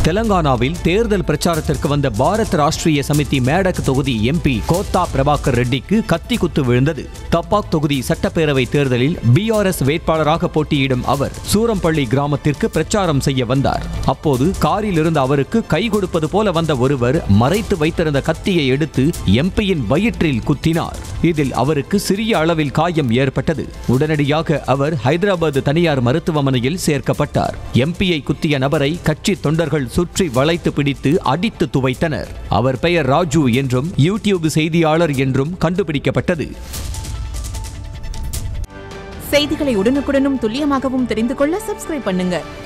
தெலங்கானாவில் தேர்தல் பிரச்சாரத்திற்கு வந்த பாரத் ராஷ்டிரிய சமிதி மேடக் தொகுதி எம்பி கோத்தா பிரபாகர் ரெட்டிக்கு கத்தி குத்து விழுந்தது தப்பாக் தொகுதி சட்டப்பேரவை தேர்தலில் பிஆர்எஸ் வேட்பாளராக போட்டியிடும் அவர் சூரம்பள்ளி கிராமத்திற்கு பிரச்சாரம் செய்ய வந்தார் அப்போது காரில் இருந்த அவருக்கு கை கொடுப்பது போல வந்த ஒருவர் மறைத்து வைத்திருந்த கத்தியை எடுத்து எம்பியின் வயிற்றில் குத்தினார் இதில் அவருக்கு சிறிய அளவில் காயம் ஏற்பட்டது உடனடியாக அவர் ஹைதராபாத் தனியார் மருத்துவமனையில் சேர்க்கப்பட்டார் எம்பியை குத்திய நபரை கட்சி தொண்டர்கள் சுற்றி வளைத்து பிடித்து அடித்து துவைத்தனர் அவர் பெயர் ராஜு என்றும் யூடியூப் செய்தியாளர் என்றும் கண்டுபிடிக்கப்பட்டது செய்திகளை உடனுக்குடனும் துல்லியமாகவும் தெரிந்து கொள்ள சப்ஸ்கிரைப் பண்ணுங்க